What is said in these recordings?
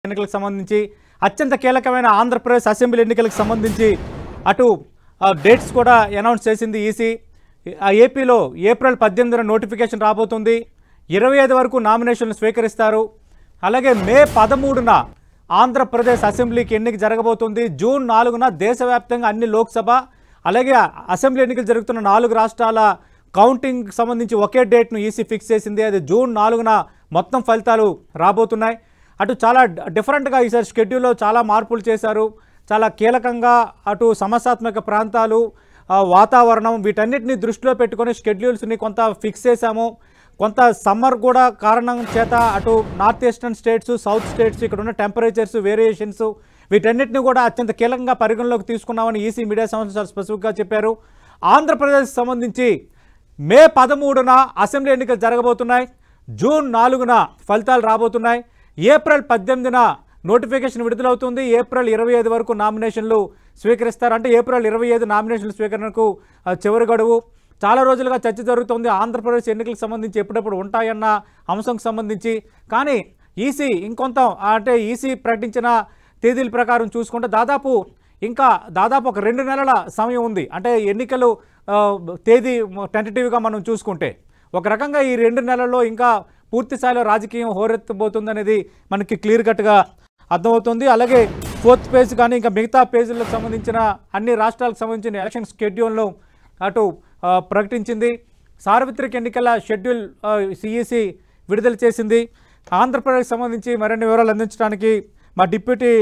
ఎన్నికలకు సంబంధించి అత్యంత కీలకమైన ఆంధ్రప్రదేశ్ అసెంబ్లీ ఎన్నికలకు సంబంధించి అటు ఆ, డేట్స్ కూడా అనౌన్స్ చేసింది ఈసీ ఆ ఏపీలో ఏప్రిల్ పద్దెనిమిదిన నోటిఫికేషన్ రాబోతుంది ఇరవై ఐదు వరకు నామినేషన్లు స్వీకరిస్తారు అలాగే మే పదమూడున ఆంధ్రప్రదేశ్ అసెంబ్లీకి ఎన్నిక జరగబోతుంది జూన్ నాలుగున దేశవ్యాప్తంగా అన్ని లోక్సభ అలాగే అసెంబ్లీ ఎన్నికలు జరుగుతున్న నాలుగు రాష్ట్రాల కౌంటింగ్ సంబంధించి ఒకే డేట్ను ఈసీ ఫిక్స్ చేసింది అది జూన్ నాలుగున మొత్తం ఫలితాలు రాబోతున్నాయి అటు చాలా డిఫరెంట్గా ఈసారి షెడ్యూల్లో చాలా మార్పులు చేశారు చాలా కీలకంగా అటు సమస్యాత్మక ప్రాంతాలు ఆ, వాతావరణం వీటన్నిటిని దృష్టిలో పెట్టుకొని షెడ్యూల్స్ని కొంత ఫిక్స్ చేశాము కొంత సమ్మర్ కూడా కారణం చేత అటు north eastern states south states ఇక్కడ ఉన్న టెంపరేచర్స్ వేరియేషన్స్ వీటన్నిటిని కూడా అత్యంత కీలకంగా పరిగణలోకి తీసుకున్నామని ఈసీ మీడియా సంస్థ చాలా స్పెసిఫిక్గా చెప్పారు ఆంధ్రప్రదేశ్ సంబంధించి మే పదమూడున అసెంబ్లీ ఎన్నికలు జరగబోతున్నాయి జూన్ నాలుగున ఫలితాలు రాబోతున్నాయి ఏప్రిల్ పద్దెనిమిదిన నోటిఫికేషన్ విడుదలవుతుంది ఏప్రిల్ ఇరవై ఐదు వరకు నామినేషన్లు స్వీకరిస్తారు అంటే ఏప్రిల్ ఇరవై ఐదు నామినేషన్ల స్వీకరణకు ఆ, చివరి గడువు చాలా రోజులుగా చర్చ జరుగుతుంది ఆంధ్రప్రదేశ్ ఎన్నికలకు సంబంధించి ఎప్పుడెప్పుడు ఉంటాయన్న అంశంకు సంబంధించి కానీ ఈసీ ఇంకొంత అంటే ఈసీ ప్రకటించిన తేదీల ప్రకారం చూసుకుంటే దాదాపు ఇంకా దాదాపు ఒక రెండు నెలల సమయం ఉంది అంటే ఎన్నికలు ఆ, తేదీ టెంటటివ్గా మనం చూసుకుంటే ఒక రకంగా ఈ రెండు నెలల్లో ఇంకా పూర్తి స్థాయిలో రాజకీయం హోరెత్తబోతుంది అనేది మనకి క్లియర్ కట్గా అర్థమవుతుంది అలాగే ఫోర్త్ పేజ్ కానీ ఇంకా మిగతా పేజీలకు సంబంధించిన అన్ని రాష్ట్రాలకు సంబంధించిన ఎలక్షన్ షెడ్యూల్ను అటు ఆ, ప్రకటించింది సార్వత్రిక ఎన్నికల షెడ్యూల్ సిఈసి విడుదల చేసింది ఆంధ్రప్రదేశ్ సంబంధించి మరిన్ని వివరాలు అందించడానికి మా డిప్యూటీ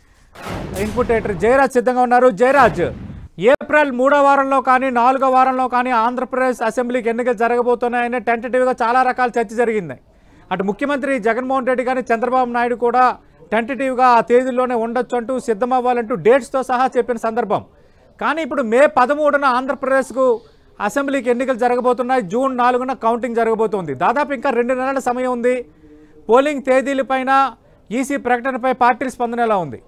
ఇన్పుట్ ఎడిటర్ జయరాజ్ సిద్ధంగా ఉన్నారు జయరాజ్ ఏప్రిల్ మూడో వారంలో కానీ నాలుగో వారంలో కానీ ఆంధ్రప్రదేశ్ అసెంబ్లీకి ఎన్నికలు జరగబోతున్నాయని టెంటటివ్గా చాలా రకాల చర్చ జరిగింది అటు ముఖ్యమంత్రి జగన్మోహన్ రెడ్డి కానీ చంద్రబాబు నాయుడు కూడా టెంటటివ్గా ఆ తేదీల్లోనే ఉండొచ్చు అంటూ సిద్ధమవ్వాలంటూ డేట్స్తో సహా చెప్పిన సందర్భం కానీ ఇప్పుడు మే పదమూడున ఆంధ్రప్రదేశ్కు అసెంబ్లీకి ఎన్నికలు జరగబోతున్నాయి జూన్ నాలుగున కౌంటింగ్ జరగబోతోంది దాదాపు ఇంకా రెండు నెలల సమయం ఉంది పోలింగ్ తేదీలపైన ఈసీ ప్రకటనపై పార్టీల స్పందన ఎలా ఉంది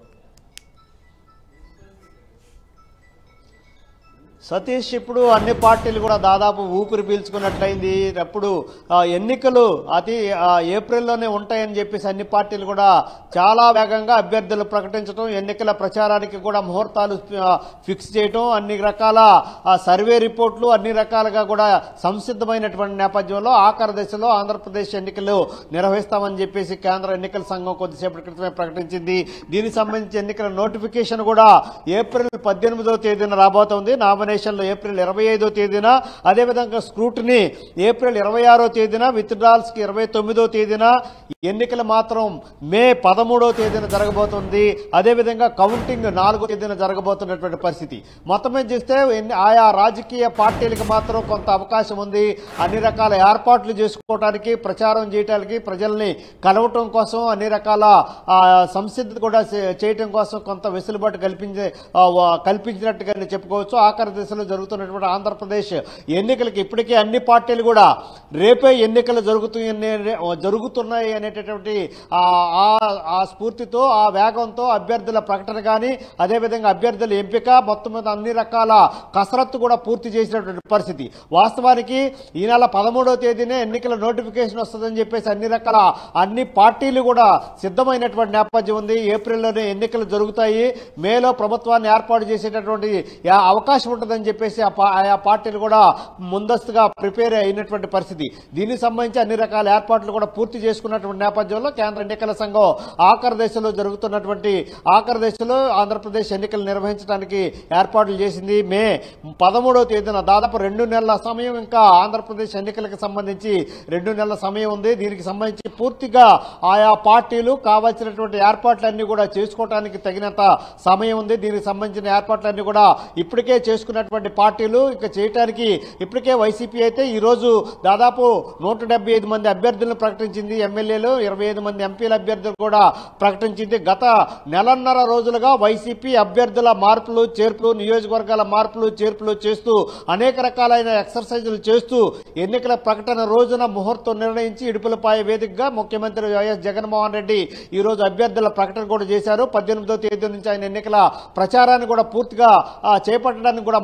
సతీష్ ఇప్పుడు అన్ని పార్టీలు కూడా దాదాపు ఊపిరి పీల్చుకున్నట్లయింది అప్పుడు ఆ, ఎన్నికలు అతి ఆ, ఏప్రిల్లోనే ఉంటాయని చెప్పేసి అన్ని పార్టీలు కూడా చాలా వేగంగా అభ్యర్థులు ప్రకటించడం ఎన్నికల ప్రచారానికి కూడా ముహూర్తాలు ఆ, ఫిక్స్ చేయటం అన్ని రకాల ఆ, సర్వే రిపోర్ట్లు అన్ని రకాలుగా కూడా సంసిద్ధమైనటువంటి నేపథ్యంలో ఆఖరి దశలో ఆంధ్రప్రదేశ్ ఎన్నికలు నిర్వహిస్తామని చెప్పేసి కేంద్ర ఎన్నికల సంఘం కొద్దిసేపటి క్రితమే ప్రకటించింది దీనికి సంబంధించి ఎన్నికల నోటిఫికేషన్ కూడా ఏప్రిల్ పద్దెనిమిదో తేదీన రాబోతోంది నామినేషన్లు ఏప్రిల్ ఇరవై ఐదో తేదీన అదేవిధంగా స్క్రూటినీ ఏప్రిల్ ఇరవై ఆరో తేదీన విత్డ్రాల్స్ కి ఇరవై తొమ్మిదో తేదీన ఎన్నికలు మాత్రం మే పదమూడో తేదీన జరగబోతుంది అదేవిధంగా కౌంటింగ్ నాలుగో తేదీన జరగబోతున్నటువంటి పరిస్థితి మొత్తం మీద చూస్తే ఎన్ని- ఆయా రాజకీయ పార్టీలకు మాత్రం కొంత అవకాశం ఉంది అన్ని రకాల ఏర్పాట్లు చేసుకోవడానికి ప్రచారం చేయడానికి ప్రజల్ని కలవటం కోసం అన్ని రకాల ఆ, సంసిద్ధత కూడా చే- చేయటం కోసం కొంత వెసులుబాటు కల్పించే ఆ, వా- కల్పించినట్టుగానే చెప్పుకోవచ్చు ఆఖరి దశలో జరుగుతున్నటువంటి ఆంధ్రప్రదేశ్ ఎన్నికలకి ఇప్పటికే అన్ని పార్టీలు కూడా రేపే ఎన్నికలు జరుగుతున్నాయి జరుగుతున్నాయి అనేటటువంటి ఆ ఆ- ఆ స్ఫూర్తితో ఆ వేగంతో అభ్యర్థుల ప్రకటన కానీ అదేవిధంగా అభ్యర్థుల ఎంపిక మొత్తం మీద అన్ని రకాల కసరత్తు కూడా పూర్తి చేసినటువంటి పరిస్థితి వాస్తవానికి ఈ నెల పదమూడవ తేదీనే ఎన్నికల నోటిఫికేషన్ వస్తుందని చెప్పేసి అన్ని రకాల అన్ని పార్టీలు కూడా సిద్ధమైనటువంటి నేపథ్యం ఉంది ఏప్రిల్లోనే ఎన్నికలు జరుగుతాయి మేలో ప్రభుత్వాన్ని ఏర్పాటు చేసేటటువంటి యా- అవకాశం ఉంటుందని చెప్పేసి ఆ పా- ఆయా పార్టీలు కూడా ముందస్తుగా ప్రిపేర్ అయినటువంటి పరిస్థితి దీనికి సంబంధించి అన్ని రకాల ఏర్పాట్లు కూడా పూర్తి చేసుకున్నటువంటి నేపథ్యంలో కేంద్ర ఎన్నికల సంఘం ఆఖరి దశలో జరుగుతున్నటువంటి ఆఖరి దశలో ఆంధ్రప్రదేశ్ ఎన్నికలు నిర్వహించడానికి ఏర్పాట్లు చేసింది మే పదమూడవ తేదీన దాదాపు రెండు నెలల సమయం ఇంకా ఆంధ్రప్రదేశ్ ఎన్నికలకు సంబంధించి రెండు నెలల సమయం ఉంది దీనికి సంబంధించి పూర్తిగా ఆయా పార్టీలు కావాల్సినటువంటి ఏర్పాట్లన్నీ కూడా చేసుకోవడానికి తగినంత సమయం ఉంది దీనికి సంబంధించిన ఏర్పాట్లన్నీ కూడా ఇప్పటికే చేసుకున్నటువంటి పార్టీలు ఇక చేయటానికి ఇప్పటికే వైసీపీ అయితే ఈ రోజు దాదాపు నూట డెబ్బై ఐదు మంది అభ్యర్థులను ప్రకటించింది ఎమ్మెల్యేలు ఇరవై ఐదు మంది ఎంపీల అభ్యర్థులు కూడా ప్రకటించింది గత నెలన్నర రోజులుగా వైసీపీ అభ్యర్థుల మార్పులు చేర్పులు నియోజకవర్గాల మార్పులు చేర్పులు చేస్తూ అనేక రకాలైన ఎక్సర్సైజులు చేస్తూ ఎన్నికల ప్రకటన రోజున ముహూర్తం నిర్ణయించి ఇడుపులపాయ వేదికగా ముఖ్యమంత్రి వైఎస్ జగన్మోహన్ రెడ్డి ఈ రోజు అభ్యర్థుల ప్రకటన కూడా చేశారు పద్దెనిమిదో తేదీ నుంచి ఆయన ఎన్నికల ప్రచారాన్ని కూడా పూర్తిగా ఆ, చేపట్టడానికి కూడా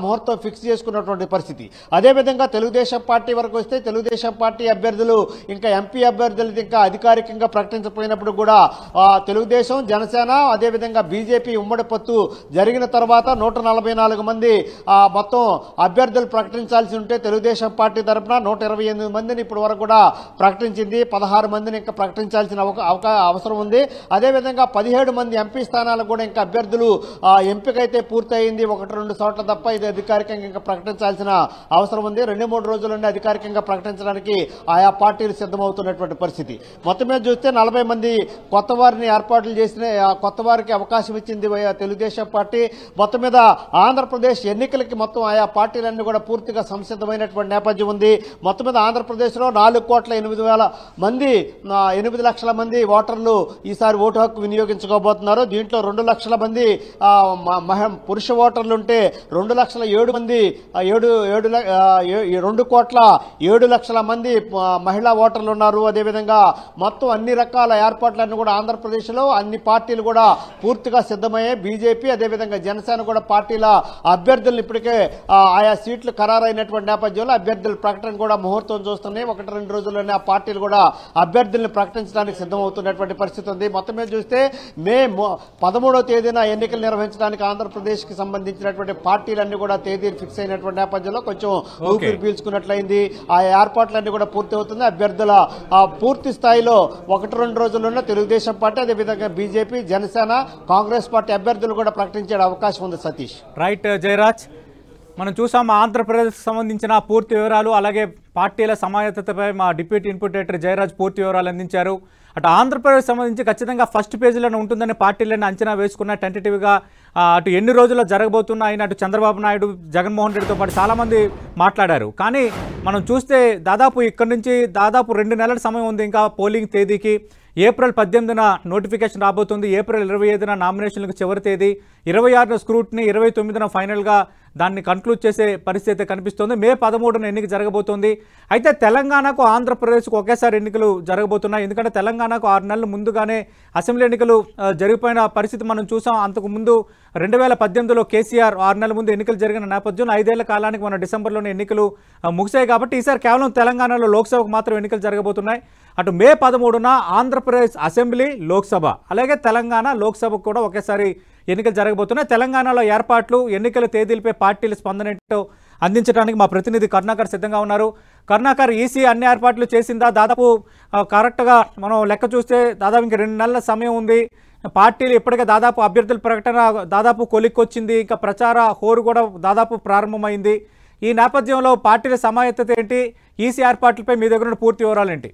ముహూర్తం ఫిక్స్ చేసుకున్నటువంటి పరిస్థితి అదేవిధంగా తెలుగుదేశం పార్టీ వరకు వస్తే తెలుగుదేశం పార్టీ అభ్యర్థులు ఇంకా ఎంపీ అభ్యర్థులు ఇంకా అధికారికంగా ప్రకటించకపోయినప్పుడు కూడా ఆ, తెలుగుదేశం జనసేన అదేవిధంగా బీజేపీ ఉమ్మడి పొత్తు జరిగిన తర్వాత నూట నలభై నాలుగు మంది ఆ, మొత్తం అభ్యర్థులు ప్రకటించాల్సి ఉంటే తెలుగుదేశం పార్టీ తరఫున నూట ఇరవై ఎనిమిది మందిని ఇప్పటి వరకు కూడా ప్రకటించింది పదహారు మందిని ఇంకా ప్రకటించాల్సిన అవక- అవక- అవసరం ఉంది అదేవిధంగా పదిహేడు మంది ఎంపీ స్థానాలకు కూడా ఇంకా అభ్యర్థులు ఆ, ఎంపికైతే పూర్తయింది ఒకటి రెండు చోట్ల తప్ప ఇది అధికారికంగా ఇంకా ప్రకటించాల్సిన అవసరం ఉంది రెండు మూడు రోజుల్లోనే అధికారికంగా ప్రకటించడానికి ఆయా పార్టీలు సిద్ధమవుతున్నటువంటి పరిస్థితి మొత్తం మీద చూస్తే నలభై మంది కొత్త వారిని ఏర్పాట్లు చేసిన ఆ కొత్త వారికి అవకాశం ఇచ్చింది వై- తెలుగుదేశం పార్టీ మొత్తం మీద ఆంధ్రప్రదేశ్ ఎన్నికలకి మొత్తం ఆయా పార్టీలన్నీ కూడా పూర్తిగా సంసిద్ధమైనటువంటి నేపథ్యం ఉంది మొత్తం మీద ఆంధ్రప్రదేశ్లో నాలుగు కోట్ల ఎనిమిది వేల మంది ఆ, ఎనిమిది లక్షల మంది ఓటర్లు ఈసారి ఓటు హక్కు వినియోగించుకోబోతున్నారు దీంట్లో రెండు లక్షల మంది ఆ, మ- మహ- పురుష ఓటర్లు ఉంటే రెండు లక్షల ఏడు మంది ఆ, ఏడు ఏడు ల- ఆ, ఏ- ఈ రెండు కోట్ల ఏడు లక్షల మంది ఆ, మహిళా ఓటర్లు ఉన్నారు అదేవిధంగా మొత్తం అన్ని రకాల ఏర్పాట్లన్నీ కూడా ఆంధ్రప్రదేశ్లో అన్ని పార్టీలు కూడా పూర్తిగా సిద్ధమయ్యాయి బీజేపీ అదేవిధంగా జనసేన కూడా పార్టీల అభ్యర్థులను ఇప్పటికే ఆ, ఆయా సీట్లు ఖరారైనటువంటి నేపథ్యంలో అభ్యర్థుల ప్రకటన కూడా ముహూర్తం చూస్తున్నాయి ఒకటి రెండు రోజుల్లోనే ఆ పార్టీలు కూడా అభ్యర్థుల్ని ప్రకటించడానికి సిద్ధమవుతున్నటువంటి పరిస్థితి ఉంది మొత్తం మీద చూస్తే మే మొ- పదమూడవ తేదీన ఎన్నికలు నిర్వహించడానికి ఆంధ్రప్రదేశ్కి సంబంధించినటువంటి పార్టీలన్నీ కూడా తేదీలు ఫిక్స్ అయినటువంటి నేపథ్యంలో కొంచెం ఊపిరి పీల్చుకున్నట్లయింది ఆ ఏర్పాట్లన్నీ కూడా పూర్తి అవుతుంది అభ్యర్థుల ఆ, పూర్తి స్థాయిలో ఒకటి రెండు రోజుల్లోనే తెలుగుదేశం పార్టీ అదేవిధంగా బీజేపీ జనసేన కాంగ్రెస్ పార్టీ అభ్యర్థులు కూడా ప్రకటించే అవకాశం ఉంది సతీష్ రైట్ జయరాజ్ మనం చూసాం ఆంధ్రప్రదేశ్కి సంబంధించిన పూర్తి వివరాలు అలాగే పార్టీల సమాయత్తతపై మా డిప్యూటీ ఇన్పుట్ ఎడిటర్ జయరాజ్ పూర్తి వివరాలు అందించారు అటు ఆంధ్రప్రదేశ్ సంబంధించి ఖచ్చితంగా ఫస్ట్ పేజీలోనే ఉంటుందని పార్టీలను అంచనా వేసుకున్న టెంటేటివ్గా ఆ, అటు ఎన్ని రోజుల్లో జరగబోతున్నాయి అటు చంద్రబాబు నాయుడు జగన్మోహన్ రెడ్డితో పాటు చాలామంది మాట్లాడారు కానీ మనం చూస్తే దాదాపు ఇక్కడి నుంచి దాదాపు రెండు నెలల సమయం ఉంది ఇంకా పోలింగ్ తేదీకి ఏప్రిల్ పద్దెనిమిదిన నోటిఫికేషన్ రాబోతుంది ఏప్రిల్ ఇరవై ఐదున నామినేషన్లకు చివరి తేదీ ఇరవై ఆరున స్క్రూట్ని ఇరవై తొమ్మిదిన ఫైనల్గా దాన్ని కన్క్లూడ్ చేసే పరిస్థితి కనిపిస్తోంది మే పదమూడున ఎన్నిక జరగబోతోంది అయితే తెలంగాణకు ఆంధ్రప్రదేశ్కు ఒకేసారి ఎన్నికలు జరగబోతున్నాయి ఎందుకంటే తెలంగాణకు ఆరు నెలల ముందుగానే అసెంబ్లీ ఎన్నికలు ఆ, జరిగిపోయిన పరిస్థితి మనం చూసాం అంతకు ముందు రెండు వేల పద్దెనిమిదిలో కేసీఆర్ ఆరు నెలల ముందు ఎన్నికలు జరిగిన నేపథ్యంలో ఐదేళ్ల కాలానికి మన డిసెంబర్లోనే ఎన్నికలు ఆ, ముగిశాయి కాబట్టి ఈసారి కేవలం తెలంగాణలో లోక్సభకు మాత్రం ఎన్నికలు జరగబోతున్నాయి అటు మే పదమూడున ఆంధ్రప్రదేశ్ అసెంబ్లీ లోక్సభ అలాగే తెలంగాణ లోక్సభకు కూడా ఒకేసారి ఎన్నికలు జరగబోతున్నాయి తెలంగాణలో ఏర్పాట్లు ఎన్నికల తేదీలపై పార్టీల స్పందన ఏంటో అందించడానికి మా ప్రతినిధి కరుణాకర్ సిద్ధంగా ఉన్నారు కరుణాకర్ ఈసీ అన్ని ఏర్పాట్లు చేసిందా దాదాపు ఆ, కరెక్ట్గా మనం లెక్క చూస్తే దాదాపు ఇంక రెండు నెలల సమయం ఉంది పార్టీలు ఇప్పటికే దాదాపు అభ్యర్థుల ప్రకటన దాదాపు కొలిక్కొచ్చింది ఇంకా ప్రచార హోరు కూడా దాదాపు ప్రారంభమైంది ఈ నేపథ్యంలో పార్టీల సమాయత్తత ఏంటి ఈసీ ఏర్పాట్లపై మీ దగ్గర ఉన్న పూర్తి వివరాలు ఏంటి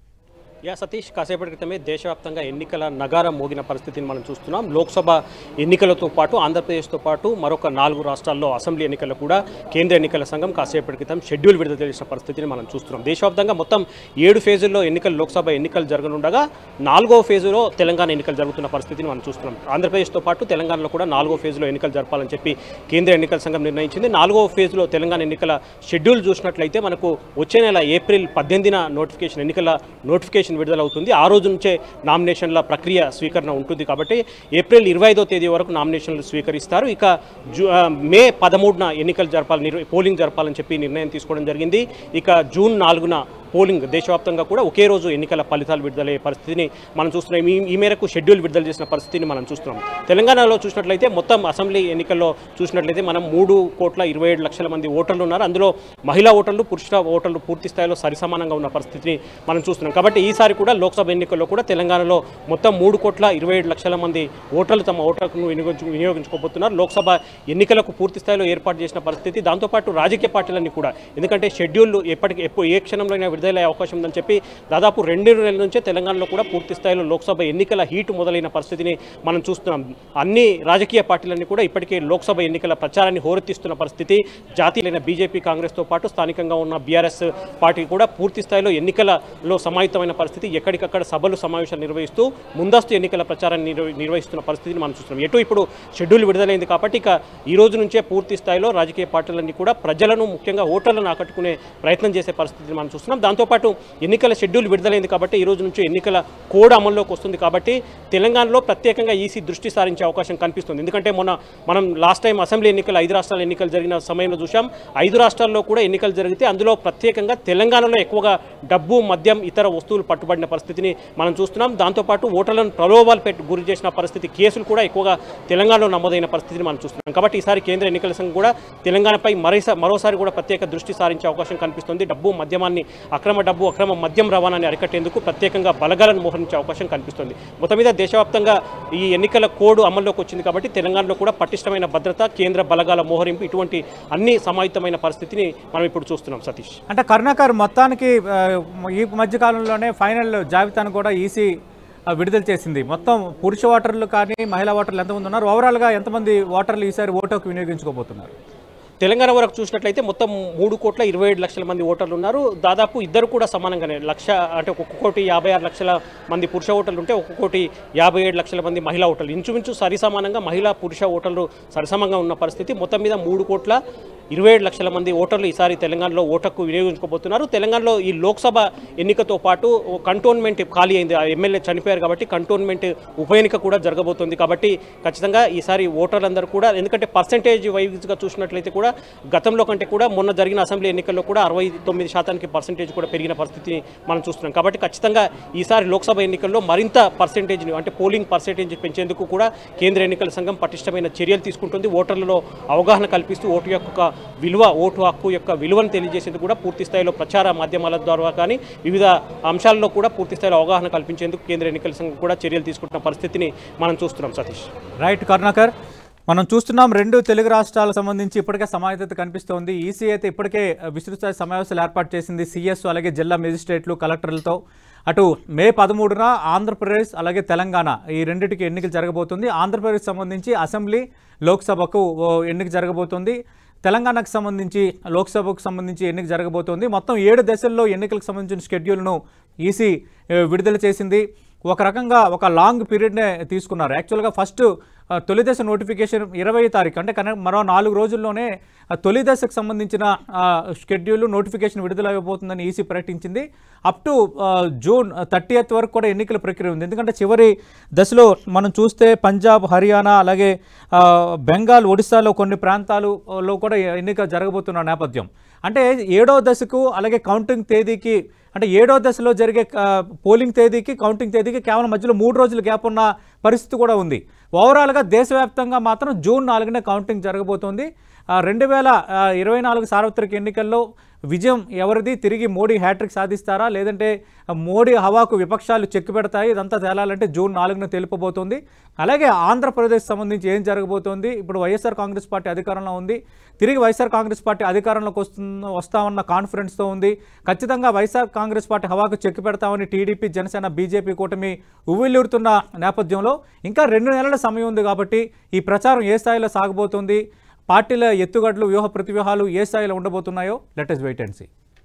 యా సతీష్ కాసేపటి క్రితమే దేశవ్యాప్తంగా ఎన్నికల నగారం మోగిన పరిస్థితిని మనం చూస్తున్నాం లోక్సభ ఎన్నికలతో పాటు ఆంధ్రప్రదేశ్తో పాటు మరొక నాలుగు రాష్ట్రాల్లో అసెంబ్లీ ఎన్నికలు కూడా కేంద్ర ఎన్నికల సంఘం కాసేపటి క్రితం షెడ్యూల్ విడుదల చేసిన పరిస్థితిని మనం చూస్తున్నాం దేశవ్యాప్తంగా మొత్తం ఏడు ఫేజుల్లో ఎన్నికలు లోక్సభ ఎన్నికలు జరగనుండగా నాలుగో ఫేజులో తెలంగాణ ఎన్నికలు జరుగుతున్న పరిస్థితిని మనం చూస్తున్నాం ఆంధ్రప్రదేశ్తో పాటు తెలంగాణలో కూడా నాలుగో ఫేజ్లో ఎన్నికలు జరపాలని చెప్పి కేంద్ర ఎన్నికల సంఘం నిర్ణయించింది నాలుగో ఫేజ్లో తెలంగాణ ఎన్నికల షెడ్యూల్ చూసినట్లయితే మనకు వచ్చే నెల ఏప్రిల్ పద్దెనిమిదిన నోటిఫికేషన్ ఎన్నికల నోటిఫికేషన్ విడుదలవుతుంది ఆ రోజు నుంచే నామినేషన్ల ప్రక్రియ స్వీకరణ ఉంటుంది కాబట్టి ఏప్రిల్ ఇరవై ఐదో తేదీ వరకు నామినేషన్లు స్వీకరిస్తారు ఇక జూ ఆ, మే పదమూడున ఎన్నికలు జరపాలని నిర్వ- పోలింగ్ జరపాలని చెప్పి నిర్ణయం తీసుకోవడం జరిగింది ఇక జూన్ నాలుగున పోలింగ్ దేశవ్యాప్తంగా కూడా ఒకే రోజు ఎన్నికల ఫలితాలు విడుదలయ్యే పరిస్థితిని మనం చూస్తున్నాం ఈ ఈ మేరకు షెడ్యూల్ విడుదల చేసిన పరిస్థితిని మనం చూస్తున్నాం తెలంగాణలో చూసినట్లయితే మొత్తం అసెంబ్లీ ఎన్నికల్లో చూసినట్లయితే మనం మూడు కోట్ల ఇరవై ఏడు లక్షల మంది ఓటర్లు ఉన్నారు అందులో మహిళా ఓటర్లు పురుషుల ఓటర్లు పూర్తి స్థాయిలో సరిసమానంగా ఉన్న పరిస్థితిని మనం చూస్తున్నాం కాబట్టి ఈసారి కూడా లోక్సభ ఎన్నికల్లో కూడా తెలంగాణలో మొత్తం మూడు కోట్ల ఇరవై ఏడు లక్షల మంది ఓటర్లు తమ ఓటర్ను వినియోగించు వినియోగించుకోబోతున్నారు లోక్సభ ఎన్నికలకు పూర్తి స్థాయిలో ఏర్పాటు చేసిన పరిస్థితి దాంతోపాటు రాజకీయ పార్టీలన్నీ కూడా ఎందుకంటే షెడ్యూల్ ఎప్పటికి ఎప్పుడు ఏ క్షణంలో అయినా విడుదలయ్యే అవకాశం ఉందని చెప్పి దాదాపు రెండు నెలల నుంచే తెలంగాణలో కూడా పూర్తి స్థాయిలో లోక్సభ ఎన్నికల హీటు మొదలైన పరిస్థితిని మనం చూస్తున్నాం అన్ని రాజకీయ పార్టీలన్నీ కూడా ఇప్పటికే లోక్సభ ఎన్నికల ప్రచారాన్ని హోరెత్తిస్తున్న పరిస్థితి జాతీయులైన బీజేపీ కాంగ్రెస్తో పాటు స్థానికంగా ఉన్న బీఆర్ఎస్ పార్టీ కూడా పూర్తి స్థాయిలో ఎన్నికలలో సమాహితమైన పరిస్థితి ఎక్కడికక్కడ సభలు సమావేశాలు నిర్వహిస్తూ ముందస్తు ఎన్నికల ప్రచారాన్ని నిర్వ- నిర్వహిస్తున్న పరిస్థితిని మనం చూస్తున్నాం ఎటు ఇప్పుడు షెడ్యూల్ విడుదలైంది కాబట్టి ఇక ఈ రోజు నుంచే పూర్తి స్థాయిలో రాజకీయ పార్టీలన్నీ కూడా ప్రజలను ముఖ్యంగా ఓటర్లను ఆకట్టుకునే ప్రయత్నం చేసే పరిస్థితిని మనం చూస్తున్నాం దాంతోపాటు ఎన్నికల షెడ్యూల్ విడుదలైంది కాబట్టి ఈ రోజు నుంచి ఎన్నికల కోడ్ అమల్లోకి వస్తుంది కాబట్టి తెలంగాణలో ప్రత్యేకంగా ఈసీ దృష్టి సారించే అవకాశం కనిపిస్తుంది ఎందుకంటే మొన్న మనం లాస్ట్ టైం అసెంబ్లీ ఎన్నికలు ఐదు రాష్ట్రాల ఎన్నికలు జరిగిన సమయంలో చూసాం ఐదు రాష్ట్రాల్లో కూడా ఎన్నికలు జరిగితే అందులో ప్రత్యేకంగా తెలంగాణలో ఎక్కువగా డబ్బు మద్యం ఇతర వస్తువులు పట్టుబడిన పరిస్థితిని మనం చూస్తున్నాం దాంతోపాటు ఓటర్లను ప్రలోభాలు పెట్టి గురి చేసిన పరిస్థితి కేసులు కూడా ఎక్కువగా తెలంగాణలో నమోదైన పరిస్థితిని మనం చూస్తున్నాం కాబట్టి ఈసారి కేంద్ర ఎన్నికల సంఘం కూడా తెలంగాణపై మరోసా మరోసారి కూడా ప్రత్యేక దృష్టి సారించే అవకాశం కనిపిస్తుంది డబ్బు మద్యమాన్ని అక్రమ డబ్బు అక్రమ మద్యం రవాణాన్ని అరికట్టేందుకు ప్రత్యేకంగా బలగాలను మోహరించే అవకాశం కనిపిస్తుంది మొత్తం మీద దేశవ్యాప్తంగా ఈ ఎన్నికల కోడ్ అమల్లోకి వచ్చింది కాబట్టి తెలంగాణలో కూడా పటిష్టమైన భద్రత కేంద్ర బలగాల మోహరింపు ఇటువంటి అన్ని సమాయుత్తమైన పరిస్థితిని మనం ఇప్పుడు చూస్తున్నాం సతీష్ అంటే కరుణాకర్ మొత్తానికి ఆ, ఈ మధ్యకాలంలోనే ఫైనల్ జాబితాను కూడా ఈసీ ఆ, విడుదల చేసింది మొత్తం పురుష ఓటర్లు కానీ మహిళా ఓటర్లు ఎంతమంది ఉన్నారు ఓవరాల్గా ఎంతమంది ఓటర్లు ఈసారి ఓటుకు వినియోగించుకోబోతున్నారు తెలంగాణ వరకు చూసినట్లయితే మొత్తం మూడు కోట్ల ఇరవై ఏడు లక్షల మంది ఓటర్లు ఉన్నారు దాదాపు ఇద్దరు కూడా సమానంగానే లక్ష అంటే ఒక్కొక్క కోటి యాభై ఆరు లక్షల మంది పురుష ఓటర్లు ఉంటే ఒక్కొక్క కోటి యాభై ఏడు లక్షల మంది మహిళా ఓటర్లు ఇంచుమించు సరిసమానంగా మహిళా పురుష ఓటర్లు సరిసమంగా ఉన్న పరిస్థితి మొత్తం మీద మూడు కోట్ల ఇరవై ఏడు లక్షల మంది ఓటర్లు ఈసారి తెలంగాణలో ఓటకు వినియోగించుకోబోతున్నారు తెలంగాణలో ఈ లోక్సభ ఎన్నికతో పాటు ఓ కంటోన్మెంట్ ఖాళీ అయింది ఆ ఎమ్మెల్యే చనిపోయారు కాబట్టి కంటోన్మెంట్ ఉప ఎన్నిక కూడా జరగబోతుంది కాబట్టి ఖచ్చితంగా ఈసారి ఓటర్లందరూ కూడా ఎందుకంటే పర్సంటేజ్ వైజ్గా చూసినట్లయితే కూడా గతంలో కంటే కూడా మొన్న జరిగిన అసెంబ్లీ ఎన్నికల్లో కూడా అరవై తొమ్మిది శాతానికి పర్సంటేజ్ కూడా పెరిగిన పరిస్థితిని మనం చూస్తున్నాం కాబట్టి ఖచ్చితంగా ఈసారి లోక్సభ ఎన్నికల్లో మరింత పర్సంటేజ్ని అంటే పోలింగ్ పర్సంటేజ్ పెంచేందుకు కూడా కేంద్ర ఎన్నికల సంఘం పటిష్టమైన చర్యలు తీసుకుంటుంది ఓటర్లలో అవగాహన కల్పిస్తూ ఓటు యొక్క విలువ ఓటు హక్కు యొక్క విలువను తెలియజేసేందుకు కూడా పూర్తి స్థాయిలో ప్రచార మాధ్యమాల ద్వారా కానీ వివిధ అంశాల్లో కూడా పూర్తి స్థాయిలో అవగాహన కల్పించేందుకు కేంద్ర ఎన్నికల సంఘం కూడా చర్యలు తీసుకుంటున్న పరిస్థితిని మనం చూస్తున్నాం సతీష్ రైట్ కరుణాకర్ మనం చూస్తున్నాం రెండు తెలుగు రాష్ట్రాలకు సంబంధించి ఇప్పటికే సమాయత్తత కనిపిస్తోంది ఈసీ అయితే ఇప్పటికే విస్తృత సమావేశాలు ఏర్పాటు చేసింది సిఎస్ అలాగే జిల్లా మెజిస్ట్రేట్లు కలెక్టర్లతో అటు మే పదమూడున ఆంధ్రప్రదేశ్ అలాగే తెలంగాణ ఈ రెండింటికి ఎన్నికలు జరగబోతుంది ఆంధ్రప్రదేశ్ సంబంధించి అసెంబ్లీ లోక్సభకు ఓ ఎన్నిక జరగబోతుంది తెలంగాణకు సంబంధించి లోక్సభకు సంబంధించి ఎన్నిక జరగబోతోంది మొత్తం ఏడు దశల్లో ఎన్నికలకు సంబంధించిన షెడ్యూల్ను ఈసీ ఏ, విడుదల చేసింది ఒక రకంగా ఒక లాంగ్ పీరియడ్నే తీసుకున్నారు యాక్చువల్గా ఫస్ట్ ఆ, తొలి దశ నోటిఫికేషన్ ఇరవై తారీఖు అంటే కన మరో నాలుగు రోజుల్లోనే ఆ తొలి దశకు సంబంధించిన ఆ, షెడ్యూల్ నోటిఫికేషన్ విడుదలైపోతుందని ఈసీ ప్రకటించింది up to uh, June thirtieth వరకు కూడా ఎన్నికల ప్రక్రియ ఉంది ఎందుకంటే చివరి దశలో మనం చూస్తే పంజాబ్ హర్యానా అలాగే ఆ, బెంగాల్ ఒడిశాలో కొన్ని ప్రాంతాలలో కూడా ఎన్నిక జరగబోతున్న నేపథ్యం అంటే ఏడో దశకు అలాగే కౌంటింగ్ తేదీకి అంటే ఏడో దశలో జరిగే ఆ, పోలింగ్ తేదీకి కౌంటింగ్ తేదీకి కేవలం మధ్యలో మూడు రోజులు గ్యాప్ ఉన్న పరిస్థితి కూడా ఉంది ఓవరాల్గా దేశవ్యాప్తంగా మాత్రం జూన్ నాలుగునే కౌంటింగ్ జరగబోతోంది ఆ, రెండు వేల ఆ, ఇరవై నాలుగు సార్వత్రిక ఎన్నికల్లో విజయం ఎవరిది తిరిగి మోడీ హ్యాట్రిక్ సాధిస్తారా లేదంటే ఆ, మోడీ హవాకు విపక్షాలు చెక్కు పెడతాయి ఇదంతా తేలాలంటే జూన్ నాలుగున తెలుపబోతోంది అలాగే ఆంధ్రప్రదేశ్ సంబంధించి ఏం జరగబోతోంది ఇప్పుడు వైఎస్ఆర్ కాంగ్రెస్ పార్టీ అధికారంలో ఉంది తిరిగి వైఎస్ఆర్ కాంగ్రెస్ పార్టీ అధికారంలోకి వస్తున్న వస్తామన్న కాన్ఫిడెన్స్తో ఉంది ఖచ్చితంగా వైఎస్ఆర్ కాంగ్రెస్ పార్టీ హవాకు చెక్కు పెడతామని టీడీపీ జనసేన బీజేపీ కూటమి ఉవ్విల్లుడుతున్న నేపథ్యంలో ఇంకా రెండు నెలల సమయం ఉంది కాబట్టి ఈ ప్రచారం ఏ స్థాయిలో సాగబోతోంది పార్టీల ఎత్తుగడలు వ్యూహ ప్రతివ్యూహాలు ఏ స్థాయిలో ఉండబోతున్నాయో latest wait and see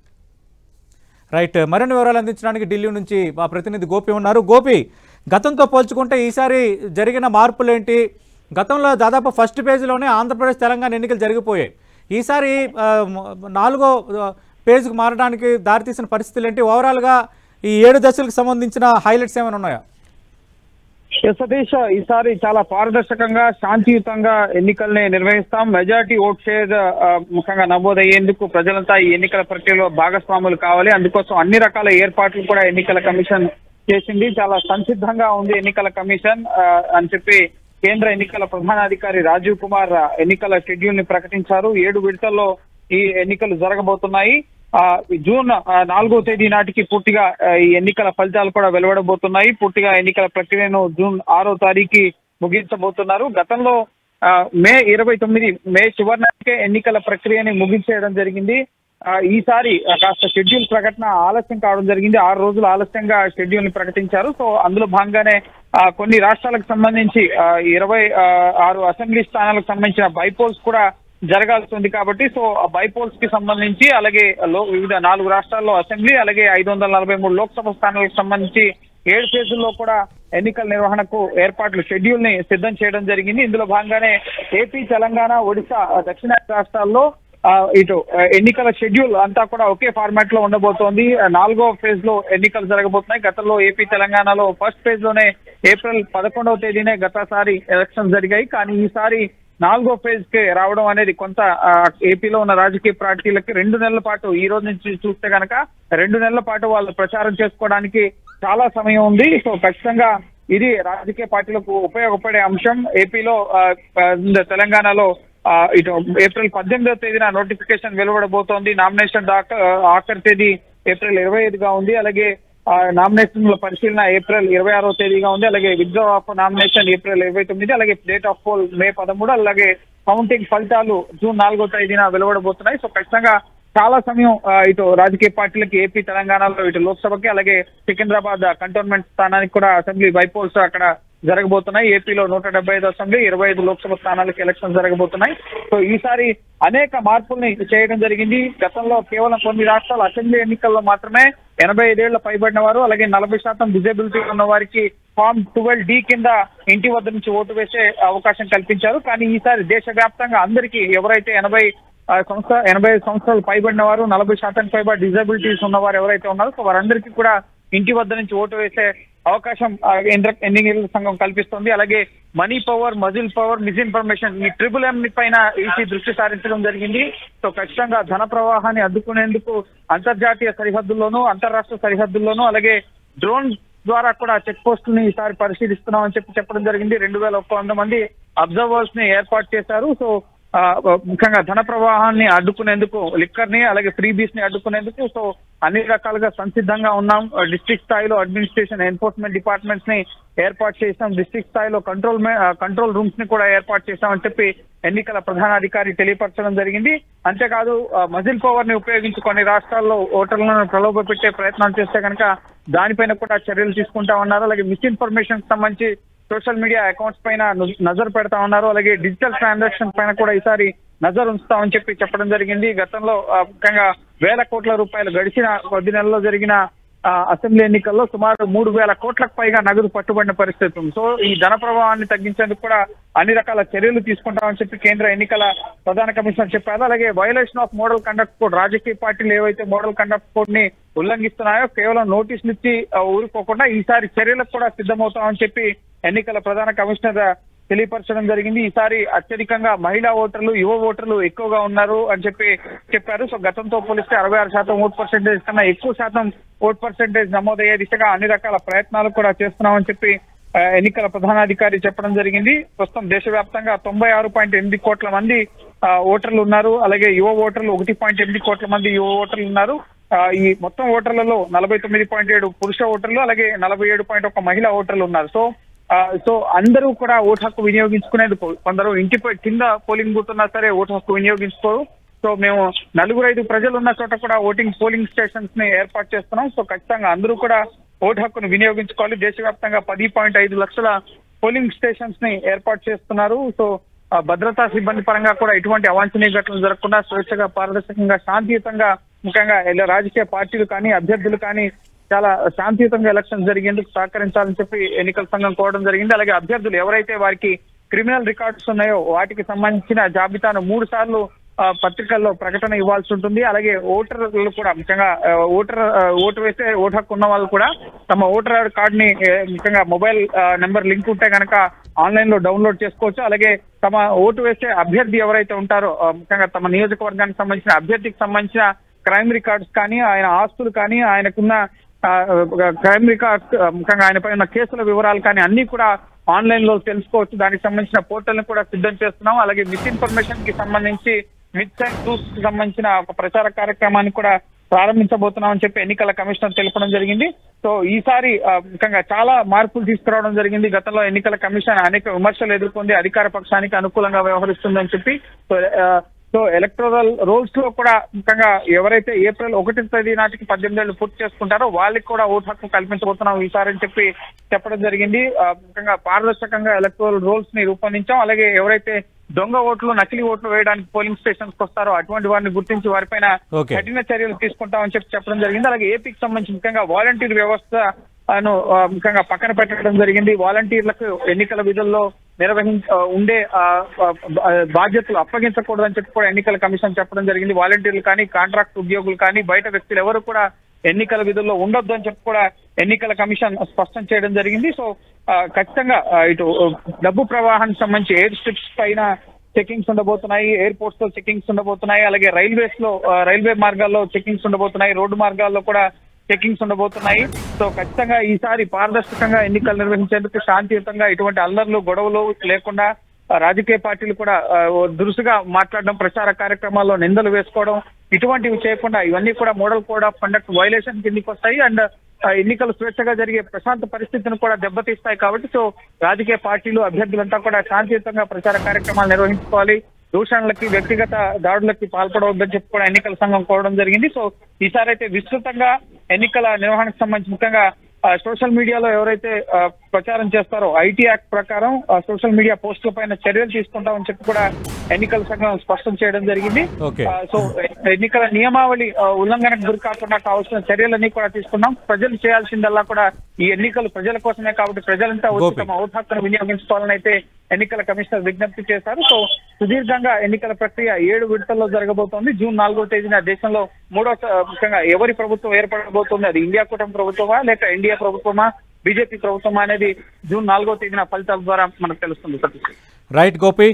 right మరిన్ని వివరాలు అందించడానికి ఢిల్లీ నుంచి మా ప్రతినిధి గోపి ఉన్నారు గోపి గతంతో పోల్చుకుంటే ఈసారి జరిగిన మార్పులేంటి గతంలో దాదాపు ఫస్ట్ పేజీలోనే ఆంధ్రప్రదేశ్ తెలంగాణ ఎన్నికలు జరిగిపోయాయి ఈసారి ఆ, మ- నాలుగో ఆ, పేజ్కి మారడానికి దారితీసిన పరిస్థితులు ఏంటి ఓవరాల్గా ఈ ఏడు దశలకు సంబంధించిన హైలైట్స్ ఏమైనా ఉన్నాయా ఎస్ సతీష్ ఈసారి చాలా పారదర్శకంగా శాంతియుతంగా ఎన్నికల్ని నిర్వహిస్తాం మెజారిటీ ఓట్ షేర్ ఆ, ముఖ్యంగా నమోదయ్యేందుకు ప్రజలంతా ఈ ఎన్నికల ప్రక్రియలో భాగస్వాములు కావాలి అందుకోసం అన్ని రకాల ఏర్పాట్లు కూడా ఎన్నికల కమిషన్ చేసింది చాలా సంసిద్ధంగా ఉంది ఎన్నికల కమిషన్ ఆ, అని చెప్పి కేంద్ర ఎన్నికల ప్రధానాధికారి రాజీవ్ కుమార్ ఆ, ఎన్నికల షెడ్యూల్ ని ప్రకటించారు ఏడు విడతల్లో ఈ ఎన్నికలు జరగబోతున్నాయి ఆ, ఈ జూన్ ఆ, నాలుగో తేదీ నాటికి పూర్తిగా ఆ, ఈ ఎన్నికల ఫలితాలు కూడా వెలువడబోతున్నాయి పూర్తిగా ఎన్నికల ప్రక్రియను జూన్ ఆరో తారీఖు ముగించబోతున్నారు గతంలో ఆ, మే ఇరవై తొమ్మిది మే చివరి నాటికే ఎన్నికల ప్రక్రియని ముగించేయడం జరిగింది ఆ, ఈసారి ఆ, కాస్త షెడ్యూల్ ప్రకటన ఆలస్యం కావడం జరిగింది ఆరు రోజులు ఆలస్యంగా షెడ్యూల్ ని ప్రకటించారు సో అందులో భాగంగానే ఆ, కొన్ని రాష్ట్రాలకు సంబంధించి ఆ, ఇరవై ఆ, ఆరు అసెంబ్లీ స్థానాలకు సంబంధించిన బైపోల్స్ కూడా జరగాల్సి ఉంది కాబట్టి సో ఆ బైపోల్స్ కి సంబంధించి అలాగే లో వివిధ నాలుగు రాష్ట్రాల్లో అసెంబ్లీ అలాగే ఐదు వందల నలభై మూడు లోక్సభ స్థానాలకు సంబంధించి ఏడు ఫేజుల్లో కూడా ఎన్నికల నిర్వహణకు ఏర్పాట్లు షెడ్యూల్ ని సిద్ధం చేయడం జరిగింది ఇందులో భాగంగానే ఏపీ తెలంగాణ ఒడిశా ఆ, దక్షిణాది రాష్ట్రాల్లో ఆ, ఇటు ఆ, ఎన్నికల షెడ్యూల్ అంతా కూడా ఒకే ఫార్మాట్ లో ఉండబోతోంది ఆ, నాలుగో ఫేజ్ లో ఎన్నికలు జరగబోతున్నాయి గతంలో ఏపీ తెలంగాణలో ఫస్ట్ ఫేజ్ లోనే ఏప్రిల్ పదకొండవ తేదీనే గతసారి ఎలక్షన్ జరిగాయి కానీ ఈసారి నాలుగో ఫేజ్ కి రావడం అనేది కొంత ఆ, ఏపీలో ఉన్న రాజకీయ పార్టీలకి రెండు నెలల పాటు ఈ రోజు నుంచి చూస్తే గనక రెండు నెలల పాటు వాళ్ళు ప్రచారం చేసుకోవడానికి చాలా సమయం ఉంది సో ఖచ్చితంగా ఇది రాజకీయ పార్టీలకు ఉపయోగపడే అంశం ఏపీలో ఆ, ఆ, తెలంగాణలో ఆ, ఇటు ఏప్రిల్ పద్దెనిమిదవ తేదీన నోటిఫికేషన్ వెలువడబోతోంది నామినేషన్ దాకా ఆఖరి తేదీ ఏప్రిల్ ఇరవై ఐదుగా ఉంది అలాగే ఆ, నామినేషన్ల పరిశీలన ఏప్రిల్ ఇరవై ఆరో తేదీగా ఉంది అలాగే విత్డ్రా ఆఫ్ నామినేషన్ ఏప్రిల్ ఇరవై తొమ్మిది అలాగే డేట్ ఆఫ్ పోల్ మే పదమూడు అలాగే కౌంటింగ్ ఫలితాలు జూన్ నాలుగో తేదీన వెలువడబోతున్నాయి సో ఖచ్చితంగా చాలా సమయం ఆ, ఇటు రాజకీయ పార్టీలకి ఏపీ తెలంగాణలో ఇటు లోక్సభకి అలాగే సికింద్రాబాద్ కంటోన్మెంట్ స్థానానికి కూడా అసెంబ్లీ బైపోల్స్ అక్కడ జరగబోతున్నాయి ఏపీలో నూట డెబ్బై ఐదు అసెంబ్లీ ఇరవై ఐదు లోక్సభ స్థానాలకు ఎలక్షన్ జరగబోతున్నాయి సో ఈసారి అనేక మార్పుల్ని చేయడం జరిగింది గతంలో కేవలం కొన్ని రాష్ట్రాల అసెంబ్లీ ఎన్నికల్లో మాత్రమే ఎనభై ఐదేళ్ల పైబడిన వారు అలాగే నలభై శాతం డిజేబిలిటీ ఉన్న వారికి ఫామ్ ట్వెల్వ్ డి కింద ఇంటి వద్ద నుంచి ఓటు వేసే అవకాశం కల్పించారు కానీ ఈసారి దేశవ్యాప్తంగా అందరికీ ఎవరైతే ఎనభై ఆ, సంవత్సర ఎనభై ఐదు సంవత్సరాలు పైబడిన వారు నలభై శాతం పైబడి డిజబిలిటీస్ ఉన్నవారు ఎవరైతే ఉన్నారో సో వారందరికీ కూడా ఇంటి వద్ద నుంచి ఓటు వేసే అవకాశం ఆ, కేంద్ర ఎన్నికల సంఘం కల్పిస్తుంది అలాగే money power muscle power misinformation ఈ ట్రిపుల్ ఎం పైన ఈసీ దృష్టి సారించడం జరిగింది సో ఖచ్చితంగా ధన ప్రవాహాన్ని అడ్డుకునేందుకు అంతర్జాతీయ సరిహద్దుల్లోనూ అంతర్రాష్ట్ర సరిహద్దుల్లోనూ అలాగే డ్రోన్ ద్వారా కూడా చెక్ పోస్టులని ఈసారి పరిశీలిస్తున్నామని చెప్పి చెప్పడం జరిగింది రెండు వేల ఒక్క వంద మంది అబ్జర్వర్స్ ని ఏర్పాటు చేశారు సో ఆ, ముఖ్యంగా ధన ప్రవాహాన్ని అడ్డుకునేందుకు లిక్కర్ ని అలాగే ఫ్రీబీస్ ని అడ్డుకునేందుకు సో అన్ని రకాలుగా సంసిద్ధంగా ఉన్నాం డిస్ట్రిక్ట్ స్థాయిలో అడ్మినిస్ట్రేషన్ ఎన్ఫోర్స్మెంట్ డిపార్ట్మెంట్స్ ని ఏర్పాటు చేశాం డిస్ట్రిక్ట్ స్థాయిలో కంట్రోల్ కంట్రోల్ రూమ్స్ ని కూడా ఏర్పాటు చేశామని చెప్పి ఎన్నికల ప్రధానాధికారి తెలియపరచడం జరిగింది అంతేకాదు మజిల్ పవర్ ని ఉపయోగించి కొన్ని రాష్ట్రాల్లో ఓటర్లను ప్రలోభ పెట్టే ప్రయత్నం చేస్తే కనుక దానిపైన కూడా చర్యలు తీసుకుంటామన్నారు అలాగే మిస్ఇన్ఫర్మేషన్ సంబంధించి సోషల్ మీడియా అకౌంట్స్ పైన ను- నజర్ పెడతా ఉన్నారు అలాగే డిజిటల్ ట్రాన్సాక్షన్ పైన కూడా ఈసారి నజర్ ఉంచుతామని చెప్పి చెప్పడం జరిగింది గతంలో ఆ, ముఖ్యంగా వేల కోట్ల రూపాయలు గడిచిన కొద్ది నెలల్లో జరిగిన ఆ, అసెంబ్లీ ఎన్నికల్లో సుమారు మూడు వేల కోట్లకు పైగా నగదు పట్టుబడిన పరిస్థితి ఉంది సో ఈ ధన ప్రవాహాన్ని తగ్గించేందుకు కూడా అన్ని రకాల చర్యలు తీసుకుంటామని చెప్పి కేంద్ర ఎన్నికల ప్రధాన కమిషనర్ చెప్పారు అలాగే violation of model conduct code రాజకీయ పార్టీలు ఏవైతే మోడల్ కండక్ట్ కోడ్ ని ఉల్లంఘిస్తున్నాయో కేవలం నోటీసులు ఇచ్చి ఆ, ఊరుకోకుండా ఈసారి చర్యలకు కూడా సిద్ధమవుతామని చెప్పి ఎన్నికల ప్రధాన కమిషనర్ తెలియపరచడం జరిగింది ఈసారి అత్యధికంగా మహిళా ఓటర్లు యువ ఓటర్లు ఎక్కువగా ఉన్నారు అని చెప్పి చెప్పారు సో గతంతో పోలిస్తే అరవై ఆరు శాతం ఓట్ పర్సెంటేజ్ కన్నా ఎక్కువ శాతం ఓట్ పర్సెంటేజ్ నమోదయ్యే దిశగా అన్ని రకాల ప్రయత్నాలు కూడా చేస్తున్నామని చెప్పి ఆ, ఎన్నికల ప్రధానాధికారి చెప్పడం జరిగింది ప్రస్తుతం దేశవ్యాప్తంగా తొంభై ఆరు పాయింట్ ఎనిమిది కోట్ల మంది ఆ, ఓటర్లు ఉన్నారు అలాగే యువ ఓటర్లు ఒకటి పాయింట్ ఎనిమిది కోట్ల మంది యువ ఓటర్లు ఉన్నారు ఆ, ఈ మొత్తం ఓటర్లలో నలభై తొమ్మిది పాయింట్ ఏడు పురుష ఓటర్లు అలాగే నలభై ఏడు పాయింట్ ఒక మహిళా ఓటర్లు ఉన్నారు సో ఆ, సో అందరూ కూడా ఓటు హక్కు వినియోగించుకునేందుకు కొందరు ఇంటిపై కింద పోలింగ్ బూత్ ఉన్నా సరే ఓటు హక్కు వినియోగించుకోరు సో మేము నలుగురు ఐదు ప్రజలు ఉన్న చోట కూడా ఓటింగ్ పోలింగ్ స్టేషన్స్ ని ఏర్పాటు చేస్తున్నాం సో ఖచ్చితంగా అందరూ కూడా ఓటు హక్కును వినియోగించుకోవాలి దేశవ్యాప్తంగా పది పాయింట్ ఐదు లక్షల పోలింగ్ స్టేషన్స్ ని ఏర్పాటు చేస్తున్నారు సో ఆ, భద్రతా సిబ్బంది పరంగా కూడా ఎటువంటి అవాంఛనీయ ఘటనలు జరగకుండా స్వేచ్ఛగా పారదర్శకంగా శాంతియుతంగా ముఖ్యంగా ఇలా రాజకీయ పార్టీలు కానీ అభ్యర్థులు కానీ చాలా శాంతియుతంగా ఎలక్షన్ జరిగేందుకు సహకరించాలని చెప్పి ఎన్నికల సంఘం కోరడం జరిగింది అలాగే అభ్యర్థులు ఎవరైతే వారికి క్రిమినల్ రికార్డ్స్ ఉన్నాయో వాటికి సంబంధించిన జాబితాను మూడు సార్లు ఆ, పత్రికల్లో ప్రకటన ఇవ్వాల్సి ఉంటుంది అలాగే ఓటర్లు కూడా ముఖ్యంగా ఆ, ఓటర్ ఆ, ఓటు వేసే ఓటు హక్కు ఉన్న వాళ్ళు కూడా తమ ఓటర్ కార్డ్ ని ఏ, ముఖ్యంగా మొబైల్ నెంబర్ లింక్ ఉంటే కనుక ఆన్లైన్ లో డౌన్లోడ్ చేసుకోవచ్చు అలాగే తమ ఓటు వేసే అభ్యర్థి ఎవరైతే ఉంటారో ఆ, ముఖ్యంగా తమ నియోజకవర్గానికి సంబంధించిన అభ్యర్థికి సంబంధించిన క్రైమ్ రికార్డ్స్ కానీ ఆయన ఆస్తులు కానీ ఆయనకున్న ఆ, క్రైమ్ రికార్డ్స్ ఆ, ముఖ్యంగా ఆయనపై ఉన్న కేసుల వివరాలు కానీ అన్ని కూడా ఆన్లైన్ లో తెలుసుకోవచ్చు దానికి సంబంధించిన పోర్టల్ ని కూడా సిద్ధం చేస్తున్నాం అలాగే మిస్ఇన్ఫర్మేషన్ కి సంబంధించి మిత్ అండ్ ట్రూత్స్ కి సంబంధించిన ఒక ప్రచార కార్యక్రమాన్ని కూడా ప్రారంభించబోతున్నామని చెప్పి ఎన్నికల కమిషనర్ తెలపడం జరిగింది సో ఈసారి ఆ, ముఖ్యంగా చాలా మార్పులు తీసుకురావడం జరిగింది గతంలో ఎన్నికల కమిషన్ అనేక విమర్శలు ఎదుర్కొంది అధికార పక్షానికి అనుకూలంగా వ్యవహరిస్తుందని చెప్పి సో ఆ, సో ఎలక్టోరల్ రోల్స్ లో కూడా ముఖ్యంగా ఎవరైతే ఏప్రిల్ ఒకటి తేదీ నాటికి పద్దెనిమిది ఏళ్ళు పూర్తి చేసుకుంటారో వాళ్ళకి కూడా ఓటు హక్కు కల్పించబోతున్నాం ఈసారి అని చెప్పి చెప్పడం జరిగింది ఆ, ముఖ్యంగా పారదర్శకంగా ఎలక్టోరల్ రోల్స్ ని రూపొందించాం అలాగే ఎవరైతే దొంగ ఓట్లు నకిలీ ఓట్లు వేయడానికి పోలింగ్ స్టేషన్స్ వస్తారో అటువంటి వారిని గుర్తించి వారిపైన Okay. కఠిన చర్యలు తీసుకుంటామని చెప్పి చెప్పడం జరిగింది అలాగే ఏపీకి సంబంధించి ముఖ్యంగా వాలంటీర్ వ్యవస్థ ను ఆ, ముఖ్యంగా పక్కన పెట్టడం జరిగింది వాలంటీర్లకు ఎన్నికల విధుల్లో నిర్వహించ ఆ, ఉండే ఆ, ఆ, ఆ, బాధ్యతలు అప్పగించకూడదని చెప్పి కూడా ఎన్నికల కమిషన్ చెప్పడం జరిగింది వాలంటీర్లు కానీ కాంట్రాక్ట్ ఉద్యోగులు కానీ బయట వ్యక్తులు ఎవరు కూడా ఎన్నికల విధుల్లో ఉండొద్దు అని చెప్పి కూడా ఎన్నికల కమిషన్ స్పష్టం చేయడం జరిగింది సో ఆ, ఖచ్చితంగా ఆ, ఇటు ఆ, డబ్బు ప్రవాహానికి సంబంధించి ఎయిర్ స్ట్రిప్స్ పైన చెకింగ్స్ ఉండబోతున్నాయి ఎయిర్పోర్ట్స్ లో చెకింగ్స్ ఉండబోతున్నాయి అలాగే రైల్వేస్ లో ఆ, రైల్వే మార్గాల్లో చెకింగ్స్ ఉండబోతున్నాయి రోడ్డు మార్గాల్లో కూడా చెకింగ్స్ ఉండబోతున్నాయి సో ఖచ్చితంగా ఈసారి పారదర్శకంగా ఎన్నికలు నిర్వహించేందుకు శాంతియుతంగా ఎటువంటి అల్లర్లు గొడవలు లేకుండా ఆ, రాజకీయ పార్టీలు కూడా ఆ, ఓ దురుసుగా మాట్లాడడం ప్రచార కార్యక్రమాల్లో నిందలు వేసుకోవడం ఇటువంటివి చేయకుండా ఇవన్నీ కూడా model code of conduct violation కిందికి వస్తాయి అండ్ ఆ, ఎన్నికలు స్వేచ్ఛగా జరిగే ప్రశాంత పరిస్థితిని కూడా దెబ్బతీస్తాయి కాబట్టి సో రాజకీయ పార్టీలు అభ్యర్థులంతా కూడా శాంతియుతంగా ప్రచార కార్యక్రమాలు నిర్వహించుకోవాలి దూషణలకి వ్యక్తిగత దాడులకి పాల్పడవద్దని చెప్పి కూడా ఎన్నికల సంఘం కోరడం జరిగింది సో ఈసారి అయితే విస్తృతంగా ఎన్నికల నిర్వహణకు సంబంధించి ముఖ్యంగా ఆ, సోషల్ మీడియాలో ఎవరైతే ఆ, ప్రచారం చేస్తారో ఐటీ యాక్ట్ ప్రకారం ఆ, సోషల్ మీడియా పోస్టుల పైన చర్యలు తీసుకుంటామని చెప్పి కూడా ఎన్నికల సంఘం స్పష్టం చేయడం జరిగింది Okay. ఆ, సో ఎ- ఎన్నికల నియమావళి ఆ, ఉల్లంఘనకు గురి కాకుండా కావాల్సిన చర్యలన్నీ కూడా తీసుకున్నాం ప్రజలు చేయాల్సిందల్లా కూడా ఈ ఎన్నికలు ప్రజల కోసమే కాబట్టి ప్రజలంతా వచ్చి గోపి. తమ ఓటు హక్కును వినియోగించుకోవాలని అయితే ఎన్నికల కమిషనర్ విజ్ఞప్తి చేశారు సో సుదీర్ఘంగా ఎన్నికల ప్రక్రియ ఏడు విడతల్లో జరగబోతోంది జూన్ నాలుగో తేదీన దేశంలో మూడో స- ముఖ్యంగా ఎవరి ప్రభుత్వం ఏర్పడబోతోంది అది ఇండియా కూటమి ప్రభుత్వమా లేక ఎన్డీఏ ప్రభుత్వమా బీజేపీ ప్రభుత్వమా అనేది జూన్ నాలుగో తేదీన ఫలితాల ద్వారా మనకు తెలుస్తుంది సతీష్ రైట్ గోపి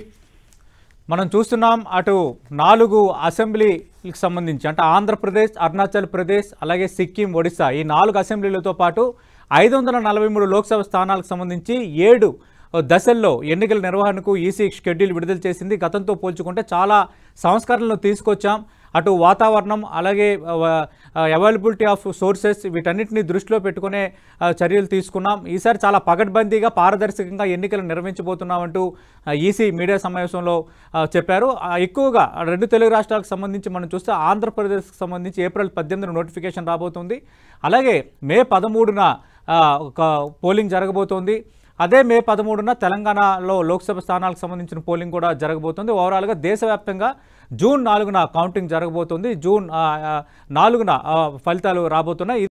మనం చూస్తున్నాం అటు నాలుగు అసెంబ్లీలకు సంబంధించి అంటే ఆంధ్రప్రదేశ్ అరుణాచల్ ప్రదేశ్ అలాగే సిక్కిం ఒడిశా ఈ నాలుగు అసెంబ్లీలతో పాటు ఐదు వందల నలభై మూడు లోక్సభ స్థానాలకు సంబంధించి ఏడు దశల్లో ఎన్నికల నిర్వహణకు ఈసీ షెడ్యూల్ విడుదల చేసింది గతంతో పోల్చుకుంటే చాలా సంస్కరణలు తీసుకొచ్చాం అటు వాతావరణం అలాగే అవైలబిలిటీ ఆఫ్ సోర్సెస్ వీటన్నిటిని దృష్టిలో పెట్టుకునే ఆ, చర్యలు తీసుకున్నాం ఈసారి చాలా పగడ్బందీగా పారదర్శకంగా ఎన్నికలు నిర్వహించబోతున్నామంటూ ఆ, ఈసీ మీడియా సమావేశంలో ఆ, చెప్పారు ఆ, ఎక్కువగా రెండు తెలుగు రాష్ట్రాలకు సంబంధించి మనం చూస్తే ఆంధ్రప్రదేశ్కి సంబంధించి ఏప్రిల్ పద్దెనిమిదిన నోటిఫికేషన్ రాబోతుంది అలాగే మే పదమూడున ఆ, ఒక పోలింగ్ జరగబోతోంది అదే మే పదమూడున తెలంగాణలో లోక్సభ స్థానాలకు సంబంధించిన పోలింగ్ కూడా జరగబోతుంది ఓవరాల్గా దేశవ్యాప్తంగా జూన్ నాలుగున కౌంటింగ్ జరగబోతుంది జూన్ ఆ, ఆ, నాలుగున ఆ, ఫలితాలు రాబోతున్నాయి